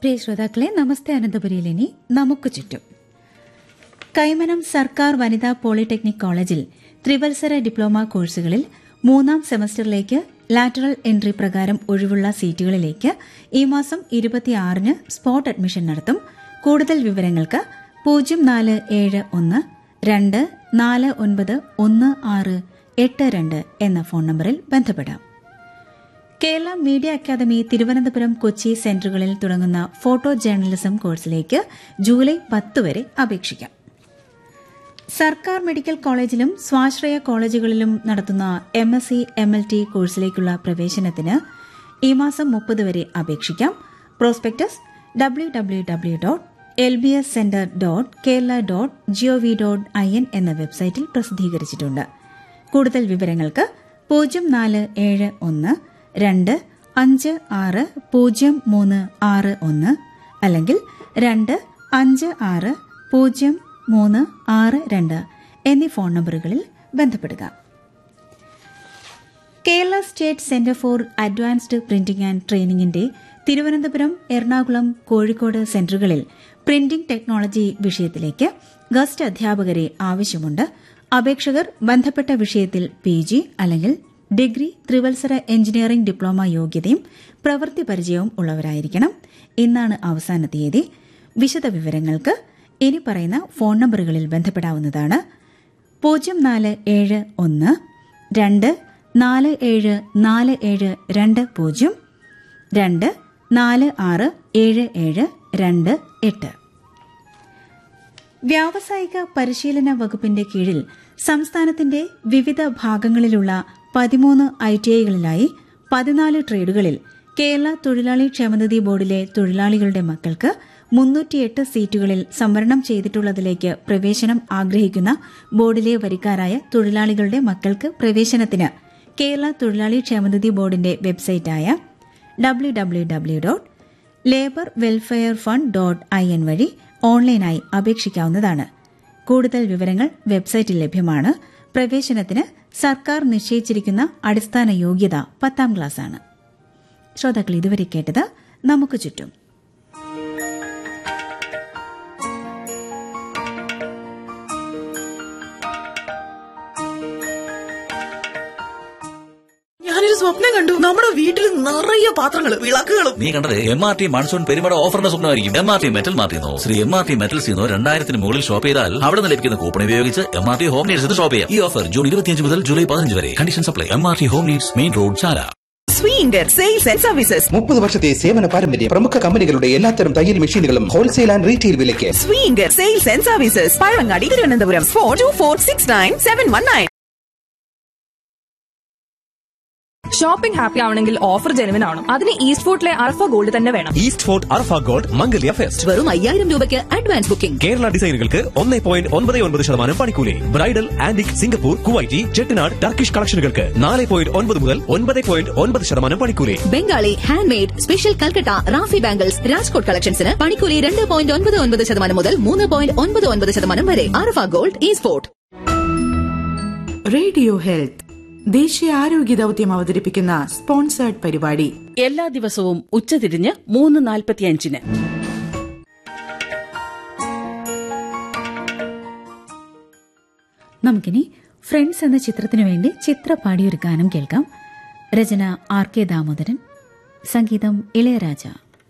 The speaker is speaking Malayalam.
പ്രിയ ശ്രോതാക്കളെ നമസ്തേ അനന്തപുരിയിൽ ഇനി നമുക്ക് ചുറ്റും കൈമനം സർക്കാർ വനിതാ പോളിടെക്നിക് കോളേജിൽ ത്രിവത്സര ഡിപ്ലോമ കോഴ്സുകളിൽ മൂന്നാം സെമസ്റ്ററിലേക്ക് ലാറ്ററൽ എൻട്രി പ്രകാരം ഒഴിവുള്ള സീറ്റുകളിലേക്ക് ഈ മാസം ഇരുപത്തിയാറിന് സ്പോട്ട് അഡ്മിഷൻ നടത്തും കൂടുതൽ വിവരങ്ങൾക്ക് പൂജ്യം നാല് ഏഴ് ഒന്ന് രണ്ട് നാല് ഒൻപത് ഒന്ന് ആറ് എട്ട് രണ്ട് എന്ന ഫോൺ നമ്പറിൽ ബന്ധപ്പെടാം കേരള മീഡിയ അക്കാദമി തിരുവനന്തപുരം കൊച്ചി സെന്ററുകളിൽ തുടങ്ങുന്ന ഫോട്ടോ ജേർണലിസം കോഴ്സിലേക്ക് ജൂലൈ പത്ത് വരെ അപേക്ഷിക്കാം സർക്കാർ മെഡിക്കൽ കോളേജിലും സ്വാശ്രയ കോളേജുകളിലും നടത്തുന്ന M S C M L T കോഴ്സിലേക്കുള്ള പ്രവേശനത്തിന് ഈ മാസം മുപ്പത് വരെ അപേക്ഷിക്കാം prospectus W W W dot L B S centre dot Kerala dot GOV dot I N എന്ന വെബ്സൈറ്റിൽ പ്രസിദ്ധീകരിച്ചിട്ടുണ്ട് കൂടുതൽ വിവരങ്ങൾക്ക് പൂജ്യം നാല് ഏഴ് ഒന്ന് രണ്ട് അഞ്ച് ആറ് പൂജ്യം മൂന്ന് ആറ് ഒന്ന് അല്ലെങ്കിൽ രണ്ട് അഞ്ച് ആറ് പൂജ്യം മൂന്ന് ആറ് രണ്ട് എന്നീ ഫോൺ നമ്പറുകളിൽ ബന്ധപ്പെടുക Kerala state centre for advanced printing and ട്രെയിനിങ്ങിന്റെ തിരുവനന്തപുരം എറണാകുളം കോഴിക്കോട് സെന്ററുകളിൽ പ്രിന്റിംഗ് ടെക്നോളജി വിഷയത്തിലേക്ക് ഗസ്റ്റ് അധ്യാപകരെ ആവശ്യമുണ്ട് അപേക്ഷകർ ബന്ധപ്പെട്ട വിഷയത്തിൽ പി ജി അല്ലെങ്കിൽ ഡിഗ്രി ത്രിവത്സര എഞ്ചിനീയറിംഗ് ഡിപ്ലോമ യോഗ്യതയും പ്രവൃത്തി പരിചയവും ഉള്ളവരായിരിക്കണം ഇന്നാണ് അവസാന തീയതി വിശദവിവരങ്ങൾക്ക് ഇനി പറയുന്ന ഫോൺ നമ്പറുകളിൽ ബന്ധപ്പെടാവുന്നതാണ് പൂജ്യം നാല് ഏഴ് ഒന്ന് രണ്ട് നാല് ഏഴ് നാല് ഏഴ് രണ്ട് പൂജ്യം രണ്ട് നാല് ആറ് ഏഴ് ഏഴ് രണ്ട് എട്ട് വ്യാവസായിക പരിശീലന വകുപ്പിന്റെ കീഴിൽ സംസ്ഥാനത്തിന്റെ വിവിധ ഭാഗങ്ങളിലുള്ള പതിമൂന്ന് ഐ ടി ഐകളിലായി പതിനാല് ട്രേഡുകളിൽ കേരള തൊഴിലാളി ക്ഷേമനിധി ബോർഡിലെ തൊഴിലാളികളുടെ മക്കൾക്ക് മുന്നൂറ്റിയെട്ട് സീറ്റുകളിൽ സംവരണം ചെയ്തിട്ടുള്ളതിലേക്ക് പ്രവേശനം ആഗ്രഹിക്കുന്ന ബോർഡിലെ വരിക്കാരായ തൊഴിലാളികളുടെ മക്കൾക്ക് പ്രവേശനത്തിന് കേരള തൊഴിലാളി ക്ഷേമനിധി ബോർഡിന്റെ വെബ്സൈറ്റായ W W W dot labour welfare fund dot I N വഴി ഓൺലൈനായി അപേക്ഷിക്കാവുന്നതാണ് കൂടുതൽ വിവരങ്ങൾ വെബ്സൈറ്റിൽ ലഭ്യമാണ് പ്രവേശനത്തിന് സർക്കാർ നിശ്ചയിച്ചിരിക്കുന്ന അടിസ്ഥാന യോഗ്യത പത്താം ക്ലാസ്സാണ് ശ്രോതാക്കൾ ഇതുവരെ കേട്ടത് നമുക്ക് ചുറ്റും ഞാനൊരു സ്വപ്നം കണ്ടു നമ്മുടെ വീട്ടിൽ നിറയെ പാത്രങ്ങൾ വിളക്കുകളും നീ കണ്ടത് എം ആർ ടി മൺസൂൺ പെരുമട ഓഫറിന്റെ സ്വപ്നമായിരിക്കും എം ആർ ടി മെറ്റൽ മാർട്ടിന്നോ Sree M R T metals ചെയ്യുന്നോ രണ്ടായിരത്തിന് മുകളിൽ ഷോപ്പ് ചെയ്താൽ അവിടെ നിന്ന് ലഭിക്കുന്ന കൂപ്പൺ ഉപയോഗിച്ച് M R T home needs shop ചെയ്യാം ഈ ഓഫർ ജൂൺ ഇരുപത്തിയഞ്ച് മുതൽ ജൂലൈ പതിനഞ്ച് വരെ condition supply M R T home needs main road Chala Sweenkar sales and services മുപ്പത് വർഷത്തെ സേവന പാരമ്പര്യം പ്രമുഖ കമ്പനികളുടെ എല്ലാത്തരം തയ്യൽ മെഷീനുകളും ഹോൾസെയിൽ ആൻഡ് റീറ്റെയിൽ വിലയ്ക്ക് Sweenkar sales and services Pazhangadi Thiruvananthapuram four two four six nine seven one nine shopping happy ആവണമെങ്കിൽ ഓഫർ ജെനുവിൻ ആവണം അതിന് ഈസ്റ്റ് ഫോർട്ടിലെ അർഫ ഗോൾഡ് തന്നെ വേണം east fort Arfa gold Mangalya fest വെറും അയ്യായിരം രൂപയ്ക്ക് അഡ്വാൻസ് ബുക്കിംഗ് കേരള ഡിസൈനുകൾക്ക് ഒന്നേ പോയിന്റ് ഒൻപത് ഒൻപത് ശതമാനം പണിക്കൂലി bridal antique Singapore Kuwaiti Chettinad Turkish കളക്ഷനുകൾക്ക് നാല് പോയിന്റ് ഒൻപത് മുതൽ ഒൻപത് പോയിന്റ് ഒൻപത് ശതമാനം പണിക്കൂലി Bengali hand made special Calcutta Rafi bangles Rajkot കളക്ഷൻസിന് പണിക്കൂലി രണ്ട് പോയിന്റ് ഒൻപത് ഒൻപത് ശതമാനം മുതൽ മൂന്ന് പോയിന്റ് ഒൻപത് ഒൻപത് ശതമാനം വരെ ആർഫ ഗോൾഡ് ഈ സ്പോർട്ട് റേഡിയോ ഹെൽത്ത് ദേശീയ ആരോഗ്യ ദൌത്യം അവതരിപ്പിക്കുന്ന സ്പോൺസേർഡ് പരിപാടി എല്ലാ ദിവസവും ഉച്ചതിരിഞ്ഞ് മൂന്ന് നാൽപ്പത്തിയഞ്ചിന് നമുക്കിനി ഫ്രണ്ട്സ് എന്ന ചിത്രത്തിനു വേണ്ടി ചിത്ര പാടിയൊരു ഗാനം കേൾക്കാം രചന ആർ കെ ദാമോദരൻ സംഗീതം ഇളയരാജ